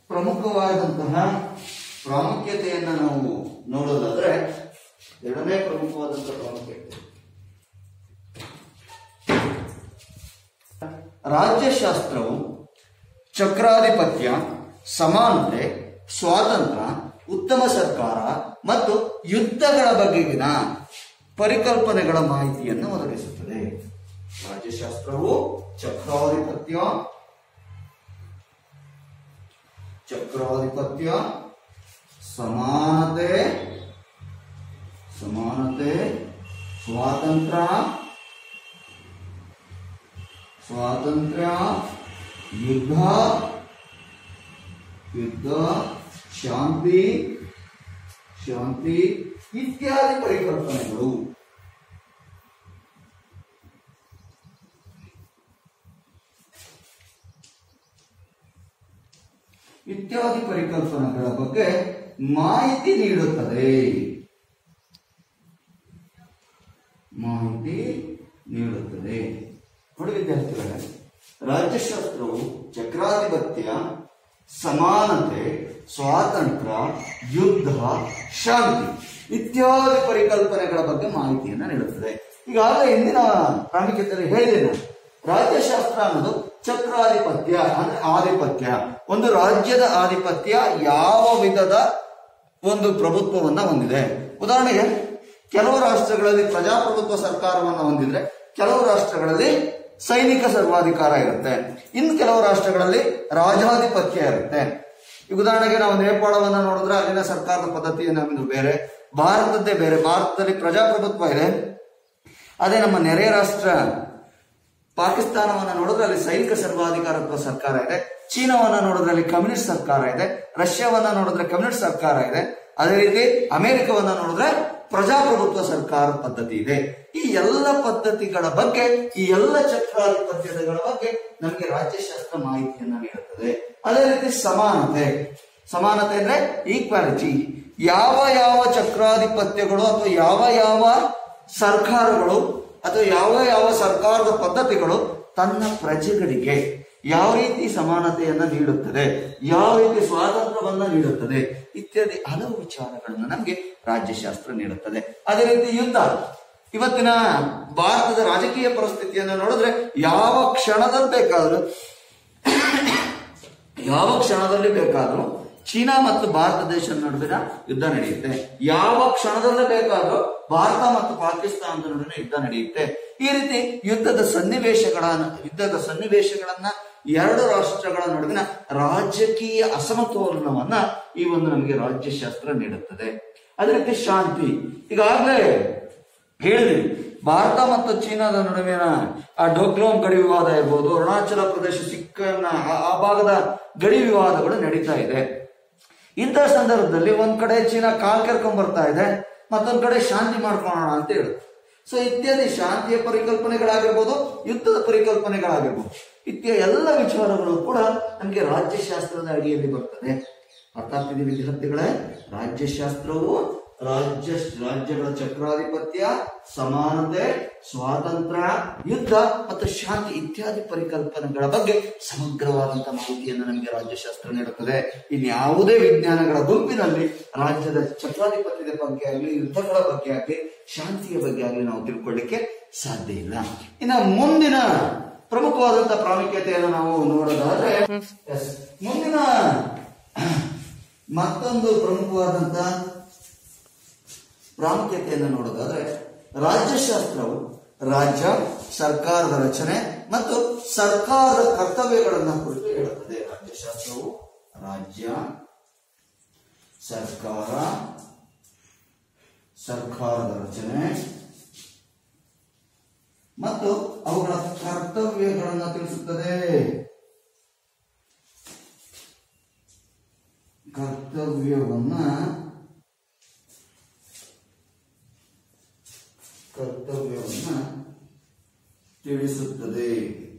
ಪ್ರಮುಖವಾದಂತಹ ಪ್ರಾಮುಖ್ಯತೆಯನ್ನು ನಾವು ನೋಡೋದಾದ್ರೆ ಎರಡನೇ ಪ್ರಮುಖವಾದಂತಹ ಪ್ರಾಮುಖ್ಯತೆ ರಾಜ್ಯಶಾಸ್ತ್ರವು ಚಕ್ರಾಧಿಪತ್ಯ ಸಮಾನತೆ ಸ್ವಾತಂತ್ರ್ಯ ಉತ್ತಮ ಸರ್ಕಾರ ಮತ್ತು ಯುದ್ಧಗಳ ಬಗೆಗಿನ ಪರಿಕಲ್ಪನೆಗಳ ಮಾಹಿತಿಯನ್ನು ಒದಗಿಸುತ್ತದೆ ರಾಜ್ಯಶಾಸ್ತ್ರವು ಚಕ್ರಾಧಿಪತ್ಯ ಚಕ್ರಾಧಿಪತ್ಯ ಸಮಾನತೆ ಸಮಾನತೆ ಸ್ವಾತಂತ್ರ್ಯ ಸ್ವಾತಂತ್ರ್ಯ ಯುದ್ಧ ಯುದ್ಧ ಶಾಂತಿ ಶಾಂತಿ ಇತ್ಯಾದಿ ಪರಿಕಲ್ಪನೆಗಳು ಇತ್ಯಾದಿ ಪರಿಕಲ್ಪನೆಗಳ ಬಗ್ಗೆ ಮಾಹಿತಿ ನೀಡುತ್ತದೆ ಮಾಹಿತಿ ನೀಡುತ್ತದೆ ನೋಡಿ ವಿದ್ಯಾರ್ಥಿಗಳೇ ರಾಜ್ಯಶಾಸ್ತ್ರವು ಚಕ್ರಾಧಿಪತ್ಯ ಸಮಾನತೆ ಸ್ವಾತಂತ್ರ್ಯ ಯುದ್ಧ ಶಾಂತಿ ಇತ್ಯಾದಿ ಪರಿಕಲ್ಪನೆಗಳ ಬಗ್ಗೆ ಮಾಹಿತಿಯನ್ನು ನೀಡುತ್ತದೆ ಈಗಾಗಲೇ ಹಿಂದಿನ ಪ್ರಾಮುಖ್ಯತೆಯಲ್ಲಿ ಹೇಳಿದೆ ನಾನು ರಾಜ್ಯಶಾಸ್ತ್ರ ಅನ್ನೋದು ಚಕ್ರಾಧಿಪತ್ಯ ಅಂದ್ರೆ ಆಧಿಪತ್ಯ ಒಂದು ರಾಜ್ಯದ ಆಧಿಪತ್ಯ ಯಾವ ವಿಧದ ಒಂದು ಪ್ರಭುತ್ವವನ್ನ ಹೊಂದಿದೆ ಉದಾಹರಣೆಗೆ ಕೆಲವು ರಾಷ್ಟ್ರಗಳಲ್ಲಿ ಪ್ರಜಾಪ್ರಭುತ್ವ ಸರ್ಕಾರವನ್ನು ಹೊಂದಿದ್ರೆ ಕೆಲವು ರಾಷ್ಟ್ರಗಳಲ್ಲಿ ಸೈನಿಕ ಸರ್ವಾಧಿಕಾರ ಇರುತ್ತೆ ಇನ್ನು ಕೆಲವು ರಾಷ್ಟ್ರಗಳಲ್ಲಿ ರಾಜಾಧಿಪತ್ಯ ಇರುತ್ತೆ ಈಗ ಉದಾಹರಣೆಗೆ ನಾವು ನೇಪಾಳವನ್ನ ನೋಡಿದ್ರೆ ಅಲ್ಲಿನ ಸರ್ಕಾರದ ಪದ್ಧತಿ ನಮ್ಮದು ಬೇರೆ ಭಾರತದ್ದೇ ಬೇರೆ ಭಾರತದಲ್ಲಿ ಪ್ರಜಾಪ್ರಭುತ್ವ ಇದೆ ಅದೇ ನಮ್ಮ ನೆರೆಯ ರಾಷ್ಟ್ರ ಪಾಕಿಸ್ತಾನವನ್ನ ನೋಡಿದ್ರೆ ಅಲ್ಲಿ ಸೈನಿಕ ಸರ್ವಾಧಿಕಾರತ್ವ ಸರ್ಕಾರ ಇದೆ ಚೀನಾವನ್ನ ನೋಡಿದ್ರೆ ಅಲ್ಲಿ ಕಮ್ಯುನಿಸ್ಟ್ ಸರ್ಕಾರ ಇದೆ ರಷ್ಯಾವನ್ನ ನೋಡಿದ್ರೆ ಕಮ್ಯುನಿಸ್ಟ್ ಸರ್ಕಾರ ಇದೆ ಅದೇ ರೀತಿ ಅಮೆರಿಕವನ್ನ ನೋಡಿದ್ರೆ ಪ್ರಜಾಪ್ರಭುತ್ವ ಸರ್ಕಾರ ಪದ್ಧತಿ ಇದೆ ಈ ಎಲ್ಲ ಪದ್ಧತಿಗಳ ಬಗ್ಗೆ ಈ ಎಲ್ಲ ಚಕ್ರಾಧಿಪತ್ಯಗಳ ಬಗ್ಗೆ ನಮಗೆ ರಾಜ್ಯಶಾಸ್ತ್ರ ಮಾಹಿತಿಯನ್ನ ನೀಡುತ್ತದೆ ಅದೇ ರೀತಿ ಸಮಾನತೆ ಸಮಾನತೆ ಅಂದ್ರೆ ಈಕ್ವಾಲಿಟಿ ಯಾವ ಯಾವ ಚಕ್ರಾಧಿಪತ್ಯಗಳು ಅಥವಾ ಯಾವ ಯಾವ ಸರ್ಕಾರಗಳು ಅಥವಾ ಯಾವ ಯಾವ ಸರ್ಕಾರದ ಪದ್ಧತಿಗಳು ತನ್ನ ಪ್ರಜೆಗಳಿಗೆ ಯಾವ ರೀತಿ ಸಮಾನತೆಯನ್ನ ನೀಡುತ್ತದೆ ಯಾವ ರೀತಿ ಸ್ವಾತಂತ್ರ್ಯವನ್ನ ನೀಡುತ್ತದೆ ಇತ್ಯಾದಿ ಹಲವು ವಿಚಾರಗಳನ್ನು ನಮಗೆ ರಾಜ್ಯಶಾಸ್ತ್ರ ನೀಡುತ್ತದೆ ಅದೇ ರೀತಿ ಯುದ್ಧ ಇವತ್ತಿನ ಭಾರತದ ರಾಜಕೀಯ ಪರಿಸ್ಥಿತಿಯನ್ನು ನೋಡಿದ್ರೆ ಯಾವ ಕ್ಷಣದಲ್ಲಿ ಬೇಕಾದರೂ ಯಾವ ಕ್ಷಣದಲ್ಲಿ ಬೇಕಾದರೂ ಚೀನಾ ಮತ್ತು ಭಾರತ ದೇಶದ ನಡುವಿನ ಯುದ್ಧ ನಡೆಯುತ್ತೆ ಯಾವ ಕ್ಷಣದಲ್ಲೇ ಬೇಕಾದರೂ ಭಾರತ ಮತ್ತು ಪಾಕಿಸ್ತಾನದ ನಡುವಿನ ಯುದ್ಧ ನಡೆಯುತ್ತೆ ಈ ರೀತಿ ಯುದ್ಧದ ಸನ್ನಿವೇಶಗಳ ಯುದ್ಧದ ಸನ್ನಿವೇಶಗಳನ್ನ ಎರಡು ರಾಷ್ಟ್ರಗಳ ನಡುವಿನ ರಾಜಕೀಯ ಅಸಮತೋಲನವನ್ನ ಈ ಒಂದು ನಮಗೆ ರಾಜ್ಯಶಾಸ್ತ್ರ ನೀಡುತ್ತದೆ ಅದೇ ರೀತಿ ಶಾಂತಿ ಈಗಾಗಲೇ ಹೇಳಿದ್ವಿ ಭಾರತ ಮತ್ತು ಚೀನಾದ ನಡುವಿನ ಆ ಡೋಕ್ಲೋಮ್ ಗಡಿ ವಿವಾದ ಇರ್ಬೋದು ಅರುಣಾಚಲ ಪ್ರದೇಶ ಸಿಕ್ಕನ್ನ ಆ- ಆ ಭಾಗದ ಗಡಿ ವಿವಾದಗಳು ನಡೀತಾ ಇದೆ ಇಂತಹ ಸಂದರ್ಭದಲ್ಲಿ ಒಂದ್ ಕಡೆ ಚೀನಾ ಕಾಲ್ ಕೆರ್ಕೊಂಡ್ ಬರ್ತಾ ಇದೆ ಮತ್ತೊಂದ್ ಕಡೆ ಶಾಂತಿ ಮಾಡ್ಕೊಳ್ಳೋಣ ಅಂತ ಹೇಳುತ್ತೆ ಸೊ ಇತ್ಯಾದಿ ಶಾಂತಿಯ ಪರಿಕಲ್ಪನೆಗಳಾಗಿರ್ಬೋದು ಯುದ್ಧದ ಪರಿಕಲ್ಪನೆಗಳಾಗಿರ್ಬೋದು ಇತ್ಯ ಎಲ್ಲ ವಿಚಾರಗಳು ಕೂಡ ನಮಗೆ ರಾಜ್ಯಶಾಸ್ತ್ರದ ಅಡಿಯಲ್ಲಿ ಬರ್ತದೆ ಅರ್ಥ ಆಗ್ತಿದೆ ವಿದ್ಯಾರ್ಥಿಗಳೇ ರಾಜ್ಯಶಾಸ್ತ್ರವು ರಾಜ್ಯ ರಾಜ್ಯಗಳ ಚಕ್ರಾಧಿಪತ್ಯ ಸಮಾನತೆ ಸ್ವಾತಂತ್ರ್ಯ ಯುದ್ಧ ಮತ್ತು ಶಾಂತಿ ಇತ್ಯಾದಿ ಪರಿಕಲ್ಪನೆಗಳ ಬಗ್ಗೆ ಸಮಗ್ರವಾದಂತಹ ಮಾಹಿತಿಯನ್ನು ನಮಗೆ ರಾಜ್ಯಶಾಸ್ತ್ರ ನೀಡುತ್ತದೆ ಇನ್ಯಾವುದೇ ವಿಜ್ಞಾನಗಳ ಗುಂಪಿನಲ್ಲಿ ರಾಜ್ಯದ ಚಕ್ರಾಧಿಪತ್ಯದ ಬಗ್ಗೆ ಆಗಲಿ ಯುದ್ಧಗಳ ಬಗ್ಗೆ ಆಗಲಿ ಶಾಂತಿಯ ಬಗ್ಗೆ ಆಗಲಿ ನಾವು ತಿಳ್ಕೊಳ್ಳಿಕ್ಕೆ ಸಾಧ್ಯ ಇಲ್ಲ ಇನ್ನು ಮುಂದಿನ ಪ್ರಮುಖವಾದಂತಹ ಪ್ರಾಮುಖ್ಯತೆಯನ್ನು ನಾವು ನೋಡೋದಾದ್ರೆ Yes. ಮುಂದಿನ ಮತ್ತೊಂದು ಪ್ರಮುಖವಾದಂತ ಪ್ರಾಮುಖ್ಯತೆಯನ್ನು ನೋಡೋದಾದ್ರೆ ರಾಜ್ಯಶಾಸ್ತ್ರವು ರಾಜ್ಯ ಸರ್ಕಾರದ ರಚನೆ ಮತ್ತು ಸರ್ಕಾರದ ಕರ್ತವ್ಯಗಳನ್ನು ಕುರಿತು ಹೇಳುತ್ತದೆ ರಾಜ್ಯಶಾಸ್ತ್ರವು ರಾಜ್ಯ ಸರ್ಕಾರ ಸರ್ಕಾರದ ರಚನೆ ಮತ್ತು ಅವುಗಳ ಕರ್ತವ್ಯಗಳನ್ನು ತಿಳಿಸುತ್ತದೆ ಕರ್ತವ್ಯವನ್ನ ಕರ್ತವ್ಯವನ್ನ ತಿಳಿಸುತ್ತದೆ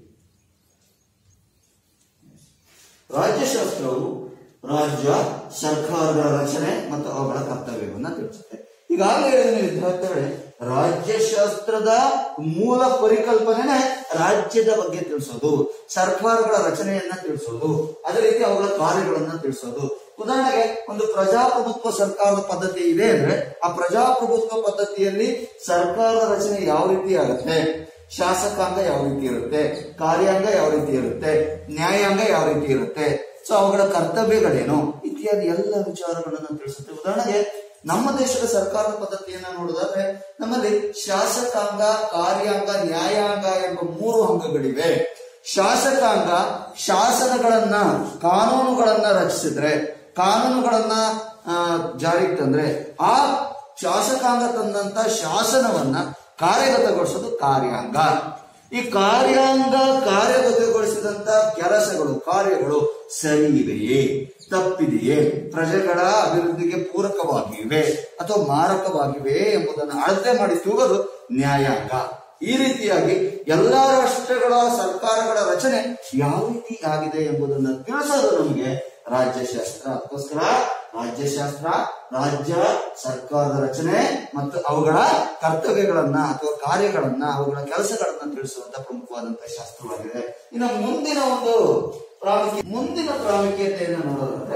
ರಾಜ್ಯಶಾಸ್ತ್ರವು ರಾಜ್ಯ ಸರ್ಕಾರದ ರಚನೆ ಮತ್ತು ಅವುಗಳ ಕರ್ತವ್ಯವನ್ನ ತಿಳಿಸುತ್ತೆ ಈಗಾಗಲೇ ಹೇಳಿದ ವಿದ್ಯಾರ್ಥಿಗಳೇ ರಾಜ್ಯಶಾಸ್ತ್ರದ ಮೂಲ ಪರಿಕಲ್ಪನೆನೇ ರಾಜ್ಯದ ಬಗ್ಗೆ ತಿಳಿಸೋದು ಸರ್ಕಾರಗಳ ರಚನೆಯನ್ನ ತಿಳಿಸೋದು ಅದೇ ರೀತಿ ಅವುಗಳ ಕಾರ್ಯಗಳನ್ನ ತಿಳಿಸೋದು ಉದಾಹರಣೆಗೆ ಒಂದು ಪ್ರಜಾಪ್ರಭುತ್ವ ಸರ್ಕಾರದ ಪದ್ಧತಿ ಇದೆ ಅಂದ್ರೆ ಆ ಪ್ರಜಾಪ್ರಭುತ್ವ ಪದ್ಧತಿಯಲ್ಲಿ ಸರ್ಕಾರದ ರಚನೆ ಯಾವ ರೀತಿ ಆಗುತ್ತೆ ಶಾಸಕಾಂಗ ಯಾವ ರೀತಿ ಇರುತ್ತೆ ಕಾರ್ಯಾಂಗ ಯಾವ ರೀತಿ ಇರುತ್ತೆ ನ್ಯಾಯಾಂಗ ಯಾವ ರೀತಿ ಇರುತ್ತೆ ಸೊ ಅವುಗಳ ಕರ್ತವ್ಯಗಳೇನು ಇತ್ಯಾದಿ ಎಲ್ಲ ವಿಚಾರಗಳನ್ನ ತಿಳಿಸುತ್ತೆ ಉದಾಹರಣೆಗೆ ನಮ್ಮ ದೇಶದ ಸರ್ಕಾರದ ಪದ್ಧತಿಯನ್ನ ನೋಡೋದಾದ್ರೆ ನಮ್ಮಲ್ಲಿ ಶಾಸಕಾಂಗ ಕಾರ್ಯಾಂಗ ನ್ಯಾಯಾಂಗ ಎಂಬ ಮೂರು ಅಂಗಗಳಿವೆ ಶಾಸಕಾಂಗ ಶಾಸನಗಳನ್ನ ಕಾನೂನುಗಳನ್ನ ರಚಿಸಿದ್ರೆ ಕಾನೂನುಗಳನ್ನ ಆ, ಜಾರಿಗೆ ತಂದ್ರೆ ಆ ಶಾಸಕಾಂಗ ತಂದಂತ ಶಾಸನವನ್ನ ಕಾರ್ಯಗತಗೊಳಿಸೋದು ಕಾರ್ಯಾಂಗ ಈ ಕಾರ್ಯಾಂಗ ಕಾರ್ಯಗತಗೊಳಿಸಿದಂತ ಕೆಲಸಗಳು ಕಾರ್ಯಗಳು ಸರಿ ಇವೆಯೇ ತಪ್ಪಿದೆಯೇ ಪ್ರಜೆಗಳ ಅಭಿವೃದ್ಧಿಗೆ ಪೂರಕವಾಗಿವೆ ಅಥವಾ ಮಾರಕವಾಗಿವೆ ಎಂಬುದನ್ನು ಅಳತೆ ಮಾಡಿ ತೂಗಲು ನ್ಯಾಯಾಂಗ ಈ ರೀತಿಯಾಗಿ ಎಲ್ಲಾ ರಾಷ್ಟ್ರಗಳ ಸರ್ಕಾರಗಳ ರಚನೆ ಯಾವ ರೀತಿ ಆಗಿದೆ ಎಂಬುದನ್ನು ತಿಳಿಸೋದು ನಮಗೆ ರಾಜ್ಯಶಾಸ್ತ್ರ ಅದಕ್ಕೋಸ್ಕರ ರಾಜ್ಯಶಾಸ್ತ್ರ ರಾಜ್ಯ ಸರ್ಕಾರದ ರಚನೆ ಮತ್ತು ಅವುಗಳ ಕರ್ತವ್ಯಗಳನ್ನ ಅಥವಾ ಕಾರ್ಯಗಳನ್ನ ಅವುಗಳ ಕೆಲಸಗಳನ್ನ ತಿಳಿಸುವಂತ ಪ್ರಮುಖವಾದಂತಹ ಶಾಸ್ತ್ರವಾಗಿದೆ ಇನ್ನು ಮುಂದಿನ ಒಂದು ಪ್ರಾಮುಖ್ಯ ಮುಂದಿನ ಪ್ರಾಮುಖ್ಯತೆಯನ್ನು ನೋಡೋದಾದ್ರೆ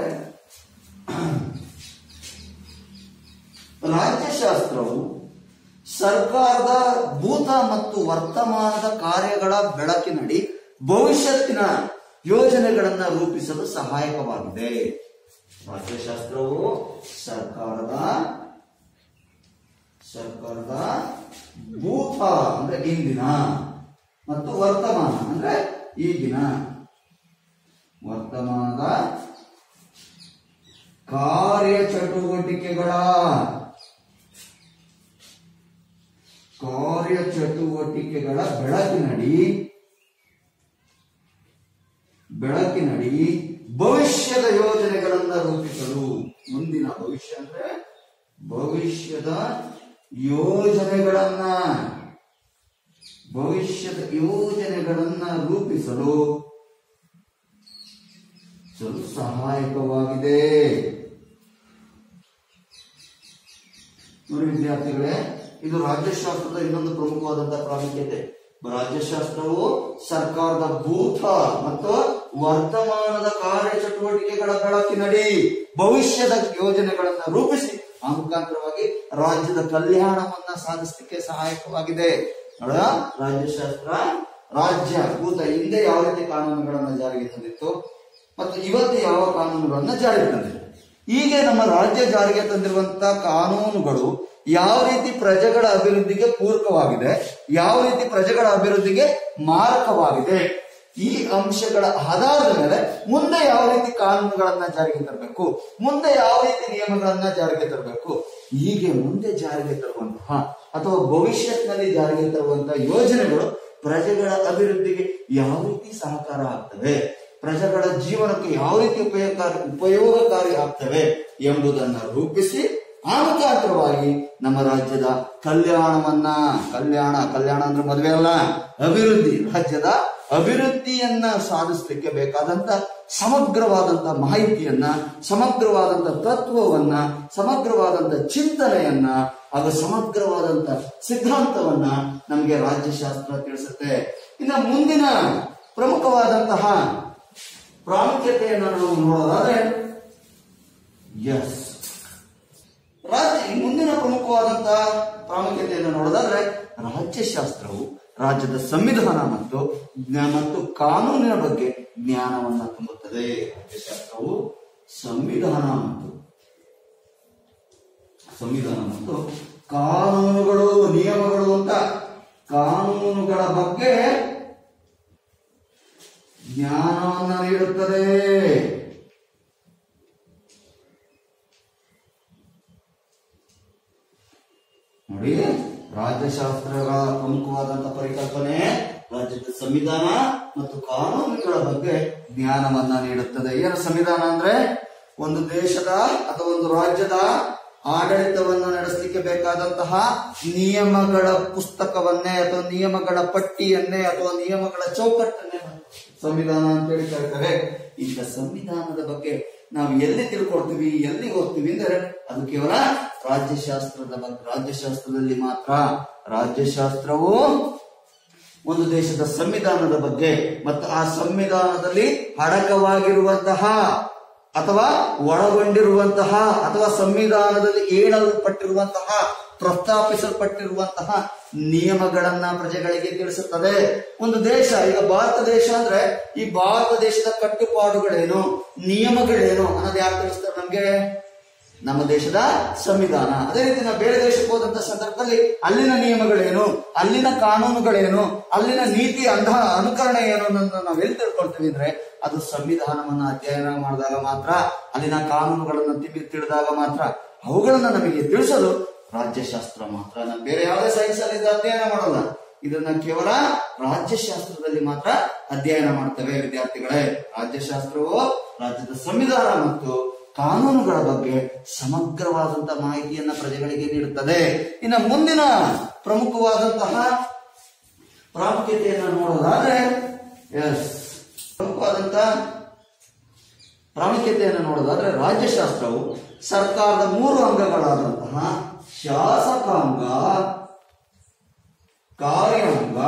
ರಾಜ್ಯಶಾಸ್ತ್ರವು ಸರ್ಕಾರದ ಭೂತ ಮತ್ತು ವರ್ತಮಾನದ ಕಾರ್ಯಗಳ ಬೆಳಕಿನಡಿ ಭವಿಷ್ಯತ್ತಿನ ಯೋಜನೆಗಳನ್ನ ರೂಪಿಸಲು ಸಹಾಯಕವಾಗಿದೆ ರಾಜ್ಯಶಾಸ್ತ್ರವು ಸರ್ಕಾರದ ಸರ್ಕಾರದ ಭೂತ ಅಂದ್ರೆ ಇಂದಿನ ಮತ್ತು ವರ್ತಮಾನ ಅಂದ್ರೆ ಈಗಿನ ವರ್ತಮಾನದ ಕಾರ್ಯಚಟುವಟಿಕೆಗಳ ಕಾರ್ಯಚಟುವಟಿಕೆಗಳ ಬೆಳಕಿನಡಿ ಬೆಳಕಿನಡಿ ಭವಿಷ್ಯದ ಯೋಜನೆಗಳನ್ನ ರೂಪಿಸಲು ಮುಂದಿನ ಭವಿಷ್ಯ ಅಂದ್ರೆ ಭವಿಷ್ಯದ ಯೋಜನೆಗಳನ್ನ ಭವಿಷ್ಯದ ಯೋಜನೆಗಳನ್ನ ರೂಪಿಸಲು ಸ್ವಲ್ಪ ಸಹಾಯಕವಾಗಿದೆ ನೋಡಿ ವಿದ್ಯಾರ್ಥಿಗಳೇ ಇದು ರಾಜ್ಯಶಾಸ್ತ್ರದ ಇನ್ನೊಂದು ಪ್ರಮುಖವಾದಂತಹ ಪ್ರಾಮುಖ್ಯತೆ ರಾಜ್ಯಶಾಸ್ತ್ರವು ಸರ್ಕಾರದ ಭೂತ ಮತ್ತು ವರ್ತಮಾನದ ಕಾರ್ಯಚಟುವಟಿಕೆಗಳ ಬೆಳಕಿನಡಿ ಭವಿಷ್ಯದ ಯೋಜನೆಗಳನ್ನ ರೂಪಿಸಿ ಆ ಮುಖಾಂತರವಾಗಿ ರಾಜ್ಯದ ಕಲ್ಯಾಣವನ್ನ ಸಾಧಿಸಲಿಕ್ಕೆ ಸಹಾಯಕವಾಗಿದೆ ನೋಡ ರಾಜ್ಯಶಾಸ್ತ್ರ ರಾಜ್ಯ ಭೂತ ಹಿಂದೆ ಯಾವ ರೀತಿ ಕಾನೂನುಗಳನ್ನ ಜಾರಿಗೆ ತಂದಿತ್ತು ಮತ್ತು ಇವತ್ತು ಯಾವ ಕಾನೂನುಗಳನ್ನ ಜಾರಿಗೆ ತಂದಿದೆ ಹೀಗೆ ನಮ್ಮ ರಾಜ್ಯ ಜಾರಿಗೆ ತಂದಿರುವಂತಹ ಕಾನೂನುಗಳು ಯಾವ ರೀತಿ ಪ್ರಜೆಗಳ ಅಭಿವೃದ್ಧಿಗೆ ಪೂರಕವಾಗಿದೆ ಯಾವ ರೀತಿ ಪ್ರಜೆಗಳ ಅಭಿವೃದ್ಧಿಗೆ ಮಾರಕವಾಗಿದೆ ಈ ಅಂಶಗಳ ಆಧಾರದ ಮೇಲೆ ಮುಂದೆ ಯಾವ ರೀತಿ ಕಾನೂನುಗಳನ್ನ ಜಾರಿಗೆ ತರಬೇಕು ಮುಂದೆ ಯಾವ ರೀತಿ ನಿಯಮಗಳನ್ನ ಜಾರಿಗೆ ತರಬೇಕು ಹೀಗೆ ಮುಂದೆ ಜಾರಿಗೆ ತರುವಂತಹ ಅಥವಾ ಭವಿಷ್ಯತ್ನಲ್ಲಿ ಜಾರಿಗೆ ತರುವಂತಹ ಯೋಜನೆಗಳು ಪ್ರಜೆಗಳ ಅಭಿವೃದ್ಧಿಗೆ ಯಾವ ರೀತಿ ಸಹಕಾರ ಆಗ್ತವೆ ಪ್ರಜೆಗಳ ಜೀವನಕ್ಕೆ ಯಾವ ರೀತಿ ಉಪಯೋಗಕಾರಿ ಉಪಯೋಗಕಾರಿ ಆಗ್ತವೆ ಎಂಬುದನ್ನು ರೂಪಿಸಿ ಆ ಮುಖಾಂತರವಾಗಿ ನಮ್ಮ ರಾಜ್ಯದ ಕಲ್ಯಾಣವನ್ನ ಕಲ್ಯಾಣ ಕಲ್ಯಾಣ ಅಂದ್ರೆ ಮದುವೆ ಅಲ್ಲ ಅಭಿವೃದ್ಧಿ ರಾಜ್ಯದ ಅಭಿವೃದ್ಧಿಯನ್ನ ಸಾಧಿಸಲಿಕ್ಕೆ ಬೇಕಾದಂತ ಸಮಗ್ರವಾದಂತ ಮಾಹಿತಿಯನ್ನ ಸಮಗ್ರವಾದಂತ ತತ್ವವನ್ನ ಸಮಗ್ರವಾದಂತ ಚಿಂತನೆಯನ್ನ ಹಾಗೂ ಸಮಗ್ರವಾದಂತ ಸಿದ್ಧಾಂತವನ್ನ ನಮಗೆ ರಾಜ್ಯಶಾಸ್ತ್ರ ತಿಳಿಸುತ್ತೆ ಇನ್ನು ಮುಂದಿನ ಪ್ರಮುಖವಾದಂತಹ ಪ್ರಾಮುಖ್ಯತೆಯನ್ನು ನಾವು ನೋಡೋದಾದ್ರೆ ಎಸ್ ರಾಜ್ಯ ಈ ಮುಂದಿನ ಪ್ರಮುಖವಾದಂತಹ ಪ್ರಾಮುಖ್ಯತೆಯನ್ನು ನೋಡೋದಾದ್ರೆ ರಾಜ್ಯಶಾಸ್ತ್ರವು ರಾಜ್ಯದ ಸಂವಿಧಾನ ಮತ್ತು ಜ್ಞಾ- ಮತ್ತು ಕಾನೂನಿನ ಬಗ್ಗೆ ಜ್ಞಾನವನ್ನ ತುಂಬುತ್ತದೆ ರಾಜ್ಯಶಾಸ್ತ್ರವು ಸಂವಿಧಾನ ಮತ್ತು ಸಂವಿಧಾನ ಮತ್ತು ಕಾನೂನುಗಳು ನಿಯಮಗಳು ಅಂತ ಕಾನೂನುಗಳ ಬಗ್ಗೆ ಜ್ಞಾನವನ್ನ ನೀಡುತ್ತದೆ ನೋಡಿ ರಾಜ್ಯಶಾಸ್ತ್ರಗಳ ಪ್ರಮುಖವಾದಂತಹ ಪರಿಕಲ್ಪನೆ ರಾಜ್ಯದ ಸಂವಿಧಾನ ಮತ್ತು ಕಾನೂನುಗಳ ಬಗ್ಗೆ ಜ್ಞಾನವನ್ನ ನೀಡುತ್ತದೆ ಏನು ಸಂವಿಧಾನ ಅಂದ್ರೆ ಒಂದು ದೇಶದ ಅಥವಾ ಒಂದು ರಾಜ್ಯದ ಆಡಳಿತವನ್ನು ನಡೆಸಲಿಕ್ಕೆ ಬೇಕಾದಂತಹ ನಿಯಮಗಳ ಪುಸ್ತಕವನ್ನೇ ಅಥವಾ ನಿಯಮಗಳ ಪಟ್ಟಿಯನ್ನೇ ಅಥವಾ ನಿಯಮಗಳ ಚೌಕಟ್ಟನ್ನೇ ಸಂವಿಧಾನ ಅಂತೇಳಿ ಕರೀತಾರೆ ಇಂಥ ಸಂವಿಧಾನದ ಬಗ್ಗೆ ನಾವು ಎಲ್ಲಿ ತಿಳ್ಕೊಳ್ತೀವಿ ಎಲ್ಲಿ ಓದ್ತೀವಿ ಅಂದ್ರೆ ಅದು ಕೇವಲ ರಾಜ್ಯಶಾಸ್ತ್ರದ ಬಗ್ಗೆ ರಾಜ್ಯಶಾಸ್ತ್ರದಲ್ಲಿ ಮಾತ್ರ ರಾಜ್ಯಶಾಸ್ತ್ರವು ಒಂದು ದೇಶದ ಸಂವಿಧಾನದ ಬಗ್ಗೆ ಮತ್ತು ಆ ಸಂವಿಧಾನದಲ್ಲಿ ಅಡಕವಾಗಿರುವಂತಹ ಅಥವಾ ಒಳಗೊಂಡಿರುವಂತಹ ಅಥವಾ ಸಂವಿಧಾನದಲ್ಲಿ ಹೇಳಲ್ಪಟ್ಟಿರುವಂತಹ ಪ್ರಸ್ತಾಪಿಸಲ್ಪಟ್ಟಿರುವಂತಹ ನಿಯಮಗಳನ್ನ ಪ್ರಜೆಗಳಿಗೆ ತಿಳಿಸುತ್ತದೆ ಒಂದು ದೇಶ ಈಗ ಭಾರತ ದೇಶ ಅಂದ್ರೆ ಈ ಭಾರತ ದೇಶದ ಕಟ್ಟುಪಾಡುಗಳೇನು ನಿಯಮಗಳೇನು ಅನ್ನೋದು ಯಾರು ತಿಳಿಸ್ತಾರೆ ನಮ್ಗೆ ನಮ್ಮ ದೇಶದ ಸಂವಿಧಾನ ಅದೇ ರೀತಿ ನಾವು ಬೇರೆ ದೇಶಕ್ಕೆ ಹೋದಂತ ಸಂದರ್ಭದಲ್ಲಿ ಅಲ್ಲಿನ ನಿಯಮಗಳೇನು ಅಲ್ಲಿನ ಕಾನೂನುಗಳೇನು ಅಲ್ಲಿನ ನೀತಿ ಅಂಧ ಅನುಕರಣೆ ಏನು ಅನ್ನೋದನ್ನ ನಾವು ಎಲ್ಲಿ ತಿಳ್ಕೊಳ್ತೀವಿ ಅಂದ್ರೆ ಅದು ಸಂವಿಧಾನವನ್ನ ಅಧ್ಯಯನ ಮಾಡಿದಾಗ ಮಾತ್ರ ಅಲ್ಲಿನ ಕಾನೂನುಗಳನ್ನ ತಿಳಿ ತಿಳಿದಾಗ ಮಾತ್ರ ಅವುಗಳನ್ನ ನಮಗೆ ತಿಳಿಸಲು ರಾಜ್ಯಶಾಸ್ತ್ರ ಮಾತ್ರ ನಾವು ಬೇರೆ ಯಾವುದೇ ಸೈನ್ಸ್ ಅಲ್ಲಿ ಇದು ಅಧ್ಯಯನ ಮಾಡಲ್ಲ ಇದನ್ನ ಕೇವಲ ರಾಜ್ಯಶಾಸ್ತ್ರದಲ್ಲಿ ಮಾತ್ರ ಅಧ್ಯಯನ ಮಾಡ್ತೇವೆ ವಿದ್ಯಾರ್ಥಿಗಳೇ ರಾಜ್ಯಶಾಸ್ತ್ರವು ರಾಜ್ಯದ ಸಂವಿಧಾನ ಮತ್ತು ಕಾನೂನುಗಳ ಬಗ್ಗೆ ಸಮಗ್ರವಾದಂತಹ ಮಾಹಿತಿಯನ್ನ ಪ್ರಜೆಗಳಿಗೆ ನೀಡುತ್ತದೆ ಇನ್ನು ಮುಂದಿನ ಪ್ರಮುಖವಾದಂತಹ ಪ್ರಾಮುಖ್ಯತೆಯನ್ನು ನೋಡೋದಾದ್ರೆ ಎಸ್ ಪ್ರಮುಖವಾದಂತಹ ಪ್ರಾಮುಖ್ಯತೆಯನ್ನು ನೋಡೋದಾದ್ರೆ ರಾಜ್ಯಶಾಸ್ತ್ರವು ಸರ್ಕಾರದ ಮೂರು ಅಂಗಗಳಾದಂತಹ ಶಾಸಕಾಂಗ ಕಾರ್ಯಾಂಗ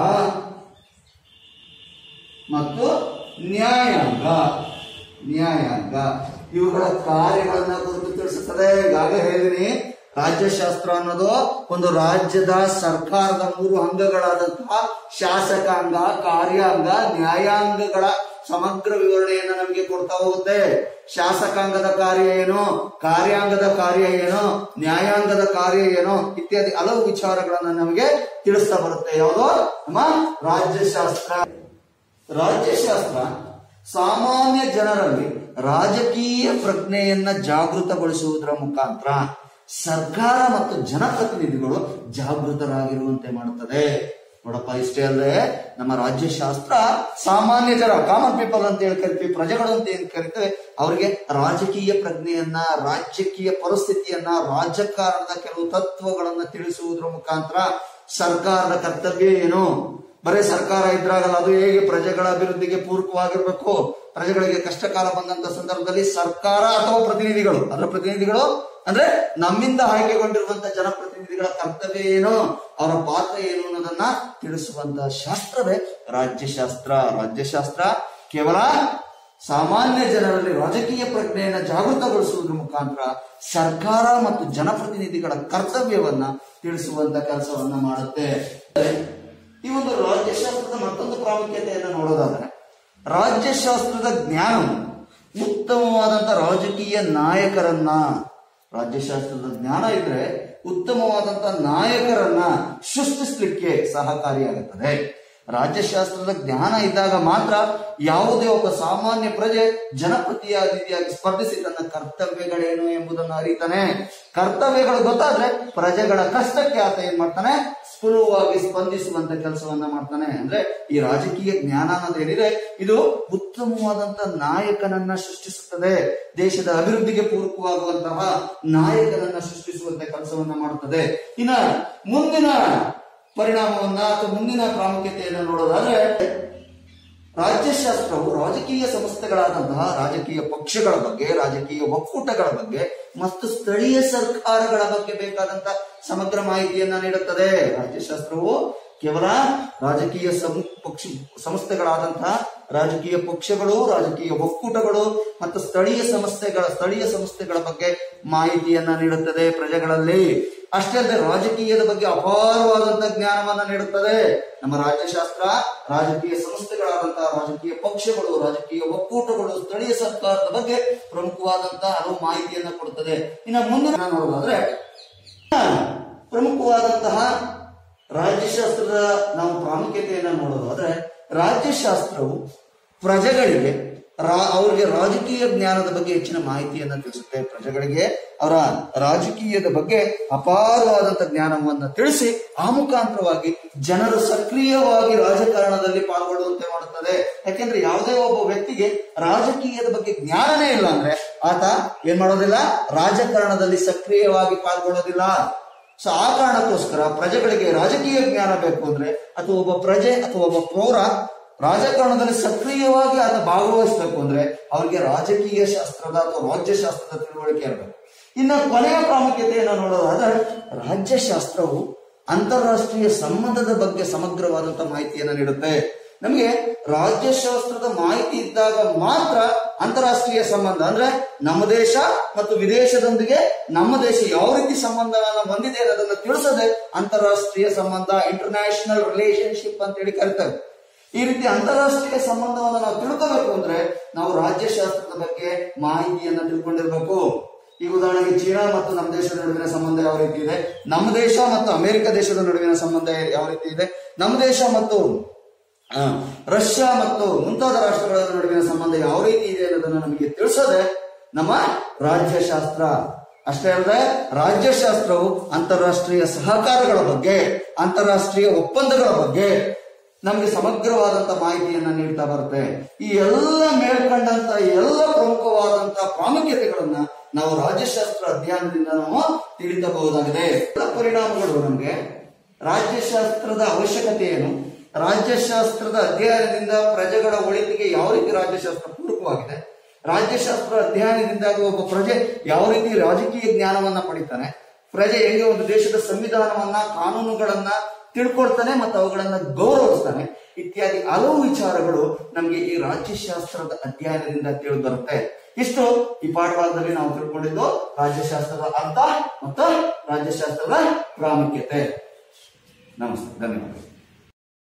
ಮತ್ತು ನ್ಯಾಯಾಂಗ ನ್ಯಾಯಾಂಗ ಇವುಗಳ ಕಾರ್ಯಗಳನ್ನ ಕುರಿತು ತಿಳಿಸುತ್ತದೆ ಈಗಾಗಲೇ ಹೇಳಿದೀನಿ ರಾಜ್ಯಶಾಸ್ತ್ರ ಅನ್ನೋದು ಒಂದು ರಾಜ್ಯದ ಸರ್ಕಾರದ ಮೂರು ಅಂಗಗಳಾದಂತಹ ಶಾಸಕಾಂಗ ಕಾರ್ಯಾಂಗ ನ್ಯಾಯಾಂಗಗಳ ಸಮಗ್ರ ವಿವರಣೆಯನ್ನ ನಮಗೆ ಕೊಡ್ತಾ ಹೋಗುತ್ತೆ ಶಾಸಕಾಂಗದ ಕಾರ್ಯ ಏನು ಕಾರ್ಯಾಂಗದ ಕಾರ್ಯ ಏನು ನ್ಯಾಯಾಂಗದ ಕಾರ್ಯ ಏನು ಇತ್ಯಾದಿ ಹಲವು ವಿಚಾರಗಳನ್ನ ನಮಗೆ ತಿಳಿಸ್ತಾ ಬರುತ್ತೆ ಯಾವುದು ನಮ್ಮ ರಾಜ್ಯಶಾಸ್ತ್ರ ರಾಜ್ಯಶಾಸ್ತ್ರ ಸಾಮಾನ್ಯ ಜನರಲ್ಲಿ ರಾಜಕೀಯ ಪ್ರಜ್ಞೆಯನ್ನ ಜಾಗೃತಗೊಳಿಸುವುದರ ಮುಖಾಂತರ ಸರ್ಕಾರ ಮತ್ತು ಜನಪ್ರತಿನಿಧಿಗಳು ಜಾಗೃತರಾಗಿರುವಂತೆ ಮಾಡುತ್ತದೆ ನೋಡಪ್ಪ ಇಷ್ಟೇ ಅಲ್ಲದೆ ನಮ್ಮ ರಾಜ್ಯಶಾಸ್ತ್ರ ಸಾಮಾನ್ಯ ಜನ ಕಾಮನ್ ಪೀಪಲ್ ಅಂತ ಹೇಳಿ ಕರಿತೀವಿ ಪ್ರಜೆಗಳು ಅಂತ ಏನ್ ಕರಿತೇವೆ ಅವರಿಗೆ ರಾಜಕೀಯ ಪ್ರಜ್ಞೆಯನ್ನ ರಾಜಕೀಯ ಪರಿಸ್ಥಿತಿಯನ್ನ ರಾಜಕಾರಣದ ಕೆಲವು ತತ್ವಗಳನ್ನ ತಿಳಿಸುವುದರ ಮುಖಾಂತರ ಸರ್ಕಾರದ ಕರ್ತವ್ಯ ಏನು ಬರೀ ಸರ್ಕಾರ ಇದ್ರಾಗಲ್ಲ ಅದು ಹೇಗೆ ಪ್ರಜೆಗಳ ಅಭಿವೃದ್ಧಿಗೆ ಪೂರಕವಾಗಿರ್ಬೇಕು ಪ್ರಜೆಗಳಿಗೆ ಕಷ್ಟ ಕಾಲ ಬಂದಂತ ಸಂದರ್ಭದಲ್ಲಿ ಸರ್ಕಾರ ಅಥವಾ ಪ್ರತಿನಿಧಿಗಳು ಅದರ ಪ್ರತಿನಿಧಿಗಳು ಅಂದ್ರೆ ನಮ್ಮಿಂದ ಆಯ್ಕೆಗೊಂಡಿರುವಂತ ಜನಪ್ರತಿನಿಧಿಗಳ ಕರ್ತವ್ಯ ಏನು ಅವರ ಪಾತ್ರ ಏನು ಅನ್ನೋದನ್ನ ತಿಳಿಸುವಂತಹ ಶಾಸ್ತ್ರವೇ ರಾಜ್ಯಶಾಸ್ತ್ರ ರಾಜ್ಯಶಾಸ್ತ್ರ ಕೇವಲ ಸಾಮಾನ್ಯ ಜನರಲ್ಲಿ ರಾಜಕೀಯ ಪ್ರಜ್ಞೆಯನ್ನ ಜಾಗೃತಗೊಳಿಸುವುದರ ಮುಖಾಂತರ ಸರ್ಕಾರ ಮತ್ತು ಜನಪ್ರತಿನಿಧಿಗಳ ಕರ್ತವ್ಯವನ್ನ ತಿಳಿಸುವಂತ ಕೆಲಸವನ್ನ ಮಾಡುತ್ತೆ ಈ ಒಂದು ರಾಜ್ಯಶಾಸ್ತ್ರದ ಮತ್ತೊಂದು ಪ್ರಾಮುಖ್ಯತೆಯನ್ನು ನೋಡೋದಾದ್ರೆ ರಾಜ್ಯಶಾಸ್ತ್ರದ ಜ್ಞಾನವು ಉತ್ತಮವಾದಂತ ರಾಜಕೀಯ ನಾಯಕರನ್ನ ರಾಜ್ಯಶಾಸ್ತ್ರದ ಜ್ಞಾನ ಇದ್ರೆ ಉತ್ತಮವಾದಂತ ನಾಯಕರನ್ನ ಸೃಷ್ಟಿಸ್ಲಿಕ್ಕೆ ಸಹಕಾರಿಯಾಗುತ್ತದೆ ರಾಜ್ಯಶಾಸ್ತ್ರದ ಜ್ಞಾನ ಇದ್ದಾಗ ಮಾತ್ರ ಯಾವುದೇ ಒಬ್ಬ ಸಾಮಾನ್ಯ ಪ್ರಜೆ ಜನಪ್ರತಿನಿಧಿಯಾಗಿ ಸ್ಪರ್ಧಿಸಿ ತನ್ನ ಕರ್ತವ್ಯಗಳೇನು ಎಂಬುದನ್ನು ಅರಿತಾನೆ ಕರ್ತವ್ಯಗಳು ಗೊತ್ತಾದ್ರೆ ಪ್ರಜೆಗಳ ಕಷ್ಟಕ್ಕೆ ಆತ ಏನ್ ಮಾಡ್ತಾನೆ ಸುಲಭವಾಗಿ ಸ್ಪಂದಿಸುವಂತ ಕೆಲಸವನ್ನ ಮಾಡ್ತಾನೆ ಅಂದ್ರೆ ಈ ರಾಜಕೀಯ ಜ್ಞಾನ ಅನ್ನೋದೇನಿದೆ ಇದು ಉತ್ತಮವಾದಂತ ನಾಯಕನನ್ನ ಸೃಷ್ಟಿಸುತ್ತದೆ ದೇಶದ ಅಭಿವೃದ್ಧಿಗೆ ಪೂರಕವಾಗುವಂತಹ ನಾಯಕನನ್ನ ಸೃಷ್ಟಿಸುವಂತ ಕೆಲಸವನ್ನ ಮಾಡುತ್ತದೆ ಇನ್ನ ಮುಂದಿನ ಪರಿಣಾಮವನ್ನ ಅಥವಾ ಮುಂದಿನ ಪ್ರಾಮುಖ್ಯತೆಯನ್ನು ನೋಡೋದಾದ್ರೆ ರಾಜ್ಯಶಾಸ್ತ್ರವು ರಾಜಕೀಯ ಸಂಸ್ಥೆಗಳಾದಂತಹ ರಾಜಕೀಯ ಪಕ್ಷಗಳ ಬಗ್ಗೆ ರಾಜಕೀಯ ಒಕ್ಕೂಟಗಳ ಬಗ್ಗೆ ಮತ್ತು ಸ್ಥಳೀಯ ಸರ್ಕಾರಗಳ ಬಗ್ಗೆ ಬೇಕಾದಂತ ಸಮಗ್ರ ಮಾಹಿತಿಯನ್ನ ನೀಡುತ್ತದೆ ರಾಜ್ಯಶಾಸ್ತ್ರವು ಕೇವಲ ರಾಜಕೀಯ ಸಂ- ಪಕ್ಷ ಸಂಸ್ಥೆಗಳಾದಂತಹ ರಾಜಕೀಯ ಪಕ್ಷಗಳು ರಾಜಕೀಯ ಒಕ್ಕೂಟಗಳು ಮತ್ತು ಸ್ಥಳೀಯ ಸಂಸ್ಥೆಗಳ ಸ್ಥಳೀಯ ಸಂಸ್ಥೆಗಳ ಬಗ್ಗೆ ಮಾಹಿತಿಯನ್ನ ನೀಡುತ್ತದೆ ಪ್ರಜೆಗಳಲ್ಲಿ ಅಷ್ಟೇ ಅಲ್ಲದೆ ರಾಜಕೀಯದ ಬಗ್ಗೆ ಅಪಾರವಾದಂತಹ ಜ್ಞಾನವನ್ನ ನೀಡುತ್ತದೆ ನಮ್ಮ ರಾಜ್ಯಶಾಸ್ತ್ರ ರಾಜಕೀಯ ಸಂಸ್ಥೆಗಳಾದಂತಹ ರಾಜಕೀಯ ಪಕ್ಷಗಳು ರಾಜಕೀಯ ಒಕ್ಕೂಟಗಳು ಸ್ಥಳೀಯ ಸರ್ಕಾರದ ಬಗ್ಗೆ ಪ್ರಮುಖವಾದಂತಹ ಹಲವು ಮಾಹಿತಿಯನ್ನ ಕೊಡುತ್ತದೆ ಇನ್ನು ಮುಂದಿನ ನೋಡೋದಾದ್ರೆ ಪ್ರಮುಖವಾದಂತಹ ರಾಜ್ಯಶಾಸ್ತ್ರದ ನಾವು ಪ್ರಾಮುಖ್ಯತೆಯನ್ನ ನೋಡೋದಾದ್ರೆ ರಾಜ್ಯಶಾಸ್ತ್ರವು ಪ್ರಜೆಗಳಿಗೆ ರಾ ಅವರಿಗೆ ರಾಜಕೀಯ ಜ್ಞಾನದ ಬಗ್ಗೆ ಹೆಚ್ಚಿನ ಮಾಹಿತಿಯನ್ನ ತಿಳಿಸುತ್ತೆ ಪ್ರಜೆಗಳಿಗೆ ಅವರ ರಾಜಕೀಯದ ಬಗ್ಗೆ ಅಪಾರವಾದಂತ ಜ್ಞಾನವನ್ನ ತಿಳಿಸಿ ಆ ಮುಖಾಂತರವಾಗಿ ಜನರು ಸಕ್ರಿಯವಾಗಿ ರಾಜಕಾರಣದಲ್ಲಿ ಪಾಲ್ಗೊಳ್ಳುವಂತೆ ಮಾಡುತ್ತದೆ ಯಾಕೆಂದ್ರೆ ಯಾವುದೇ ಒಬ್ಬ ವ್ಯಕ್ತಿಗೆ ರಾಜಕೀಯದ ಬಗ್ಗೆ ಜ್ಞಾನನೇ ಇಲ್ಲ ಅಂದ್ರೆ ಆತ ಏನ್ ಮಾಡೋದಿಲ್ಲ ರಾಜಕಾರಣದಲ್ಲಿ ಸಕ್ರಿಯವಾಗಿ ಪಾಲ್ಗೊಳ್ಳೋದಿಲ್ಲ ಸೊ ಆ ಕಾರಣಕ್ಕೋಸ್ಕರ ಪ್ರಜೆಗಳಿಗೆ ರಾಜಕೀಯ ಜ್ಞಾನ ಬೇಕು ಅಂದ್ರೆ ಅಥವಾ ಒಬ್ಬ ಪ್ರಜೆ ಅಥವಾ ಒಬ್ಬ ಪೌರ ರಾಜಕಾರಣದಲ್ಲಿ ಸಕ್ರಿಯವಾಗಿ ಆತ ಭಾಗವಹಿಸಬೇಕು ಅಂದ್ರೆ ಅವರಿಗೆ ರಾಜಕೀಯ ಶಾಸ್ತ್ರದ ಅಥವಾ ರಾಜ್ಯಶಾಸ್ತ್ರದ ತಿಳುವಳಿಕೆ ಇರಬೇಕು ಇನ್ನು ಕೊನೆಯ ಪ್ರಾಮುಖ್ಯತೆಯನ್ನು ನೋಡೋದಾದ್ರೆ ರಾಜ್ಯಶಾಸ್ತ್ರವು ಅಂತಾರಾಷ್ಟ್ರೀಯ ಸಂಬಂಧದ ಬಗ್ಗೆ ಸಮಗ್ರವಾದಂತಹ ಮಾಹಿತಿಯನ್ನು ನೀಡುತ್ತೆ ನಮಗೆ ರಾಜ್ಯಶಾಸ್ತ್ರದ ಮಾಹಿತಿ ಇದ್ದಾಗ ಮಾತ್ರ ಅಂತಾರಾಷ್ಟ್ರೀಯ ಸಂಬಂಧ ಅಂದ್ರೆ ನಮ್ಮ ದೇಶ ಮತ್ತು ವಿದೇಶದೊಂದಿಗೆ ನಮ್ಮ ದೇಶ ಯಾವ ರೀತಿ ಸಂಬಂಧವನ್ನು ಹೊಂದಿದೆ ಅನ್ನೋದನ್ನ ತಿಳಿಸದೆ ಅಂತಾರಾಷ್ಟ್ರೀಯ ಸಂಬಂಧ ಇಂಟರ್ನ್ಯಾಷನಲ್ ರಿಲೇಶನ್ಶಿಪ್ ಅಂತ ಹೇಳಿ ಕರಿತೇವೆ ಈ ರೀತಿ ಅಂತಾರಾಷ್ಟ್ರೀಯ ಸಂಬಂಧವನ್ನು ನಾವು ತಿಳ್ಕೋಬೇಕು ಅಂದ್ರೆ ನಾವು ರಾಜ್ಯಶಾಸ್ತ್ರದ ಬಗ್ಗೆ ಮಾಹಿತಿಯನ್ನ ತಿಳ್ಕೊಂಡಿರ್ಬೇಕು ಈಗ ಉದಾಹರಣೆಗೆ ಚೀನಾ ಮತ್ತು ನಮ್ಮ ದೇಶದ ನಡುವಿನ ಸಂಬಂಧ ಯಾವ ರೀತಿ ಇದೆ ನಮ್ಮ ದೇಶ ಮತ್ತು ಅಮೆರಿಕ ದೇಶದ ನಡುವಿನ ಸಂಬಂಧ ಯಾವ ರೀತಿ ಇದೆ ನಮ್ಮ ದೇಶ ಮತ್ತು ಆ, ರಷ್ಯಾ ಮತ್ತು ಮುಂತಾದ ರಾಷ್ಟ್ರಗಳ ನಡುವಿನ ಸಂಬಂಧ ಯಾವ ರೀತಿ ಇದೆ ಅನ್ನೋದನ್ನ ನಮಗೆ ತಿಳಿಸೋದೆ ನಮ್ಮ ರಾಜ್ಯಶಾಸ್ತ್ರ ಅಷ್ಟೇ ಅಲ್ಲದೆ ರಾಜ್ಯಶಾಸ್ತ್ರವು ಅಂತಾರಾಷ್ಟ್ರೀಯ ಸಹಕಾರಗಳ ಬಗ್ಗೆ ಅಂತಾರಾಷ್ಟ್ರೀಯ ಒಪ್ಪಂದಗಳ ಬಗ್ಗೆ ನಮಗೆ ಸಮಗ್ರವಾದಂತ ಮಾಹಿತಿಯನ್ನ ನೀಡ್ತಾ ಬರುತ್ತೆ ಈ ಎಲ್ಲ ಮೇಲ್ಕಂಡಂತ ಎಲ್ಲ ಪ್ರಮುಖವಾದಂತ ಪ್ರಾಮುಖ್ಯತೆಗಳನ್ನ ನಾವು ರಾಜ್ಯಶಾಸ್ತ್ರ ಅಧ್ಯಯನದಿಂದ ನಾವು ತಿಳಿಸಬಹುದಾಗಿದೆ ಎಲ್ಲ ಪರಿಣಾಮಗಳು ನಮಗೆ ರಾಜ್ಯಶಾಸ್ತ್ರದ ಅವಶ್ಯಕತೆ ಏನು ರಾಜ್ಯಶಾಸ್ತ್ರದ ಅಧ್ಯಯನದಿಂದ ಪ್ರಜೆಗಳ ಒಳಿತಿಗೆ ಯಾವ ರೀತಿ ರಾಜ್ಯಶಾಸ್ತ್ರ ಪೂರಕವಾಗಿದೆ ರಾಜ್ಯಶಾಸ್ತ್ರ ಅಧ್ಯಯನದಿಂದಾಗಿ ಒಬ್ಬ ಪ್ರಜೆ ಯಾವ ರೀತಿ ರಾಜಕೀಯ ಜ್ಞಾನವನ್ನ ಪಡಿತಾನೆ ಪ್ರಜೆ ಹೆಂಗೆ ಒಂದು ದೇಶದ ಸಂವಿಧಾನವನ್ನ ಕಾನೂನುಗಳನ್ನ ತಿಳ್ಕೊಳ್ತಾನೆ ಮತ್ತು ಅವುಗಳನ್ನ ಗೌರವಿಸ್ತಾನೆ ಇತ್ಯಾದಿ ಹಲವು ವಿಚಾರಗಳು ನಮಗೆ ಈ ರಾಜ್ಯಶಾಸ್ತ್ರದ ಅಧ್ಯಯನದಿಂದ ತಿಳಿದು ಬರುತ್ತೆ ಇಷ್ಟು ಈ ಪಾಠಭಾಗದಲ್ಲಿ ನಾವು ತಿಳ್ಕೊಂಡಿದ್ದು ರಾಜ್ಯಶಾಸ್ತ್ರದ ಅರ್ಥ ಮತ್ತು ರಾಜ್ಯಶಾಸ್ತ್ರದ ಪ್ರಾಮುಖ್ಯತೆ ನಮಸ್ತೆ ಧನ್ಯವಾದ